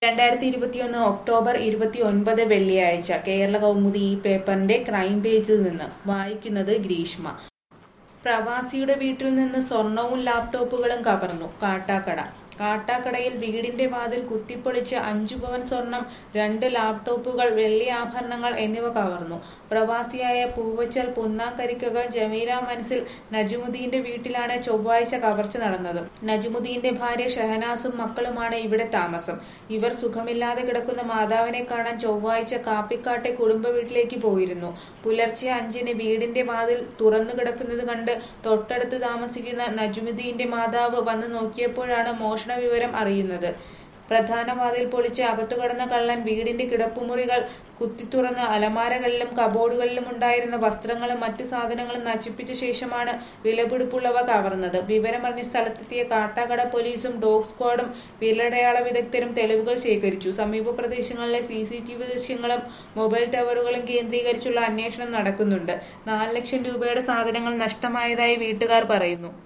രണ്ടായിരത്തി ഇരുപത്തിയൊന്ന് ഒക്ടോബർ ഇരുപത്തിയൊൻപത് വെള്ളിയാഴ്ച കേരള കൗമുദി ഈ പേപ്പറിന്റെ ക്രൈം പേജിൽ നിന്ന് വായിക്കുന്നത് ഗ്രീഷ്മ പ്രവാസിയുടെ വീട്ടിൽ നിന്ന് സ്വർണവും ലാപ്ടോപ്പുകളും കവർന്നു കാട്ടാക്കട കാട്ടാക്കടയിൽ വീടിന്റെ വാതിൽ കുത്തിപ്പൊളിച്ച് അഞ്ചു പവൻ സ്വർണം രണ്ട് ലാപ്ടോപ്പുകൾ വെള്ളി ആഭരണങ്ങൾ എന്നിവ കവർന്നു പ്രവാസിയായ പൂവച്ചൽ പുന്നാക്കരിക്കകം ജമീല മനസ്സിൽ നജുമുദ്ദീന്റെ വീട്ടിലാണ് ചൊവ്വാഴ്ച കവർച്ച നടന്നത് നജുമുദ്ദീന്റെ ഭാര്യ ഷഹനാസും മക്കളുമാണ് ഇവിടെ താമസം ഇവർ സുഖമില്ലാതെ കിടക്കുന്ന മാതാവിനെ കാണാൻ ചൊവ്വാഴ്ച കാപ്പിക്കാട്ടെ കുടുംബ വീട്ടിലേക്ക് പോയിരുന്നു പുലർച്ചെ അഞ്ചിന് വീടിന്റെ വാതിൽ തുറന്നു കിടക്കുന്നത് കണ്ട് തൊട്ടടുത്ത് താമസിക്കുന്ന നജുമുദ്ദീന്റെ മാതാവ് വന്ന് നോക്കിയപ്പോഴാണ് മോഷണ വിവരം അറിയുന്നത് പ്രധാന വാതിൽ പൊളിച്ച് അകത്തു കടന്ന കള്ളൻ വീടിന്റെ കിടപ്പുമുറികൾ കുത്തിത്തുറന്ന് അലമാരകളിലും കബോർഡുകളിലും ഉണ്ടായിരുന്ന വസ്ത്രങ്ങളും മറ്റു സാധനങ്ങളും നശിപ്പിച്ച ശേഷമാണ് വിലപിടിപ്പുള്ളവ കവർന്നത് വിവരമറിഞ്ഞ സ്ഥലത്തെത്തിയ കാട്ടാക്കട പോലീസും ഡോഗ് സ്ക്വാഡും വിരലടയാള വിദഗ്ധരും തെളിവുകൾ ശേഖരിച്ചു സമീപ പ്രദേശങ്ങളിലെ സി സി ടി വി ദൃശ്യങ്ങളും മൊബൈൽ ടവറുകളും കേന്ദ്രീകരിച്ചുള്ള അന്വേഷണം നടക്കുന്നുണ്ട് നാല് ലക്ഷം രൂപയുടെ സാധനങ്ങൾ നഷ്ടമായതായി വീട്ടുകാർ പറയുന്നു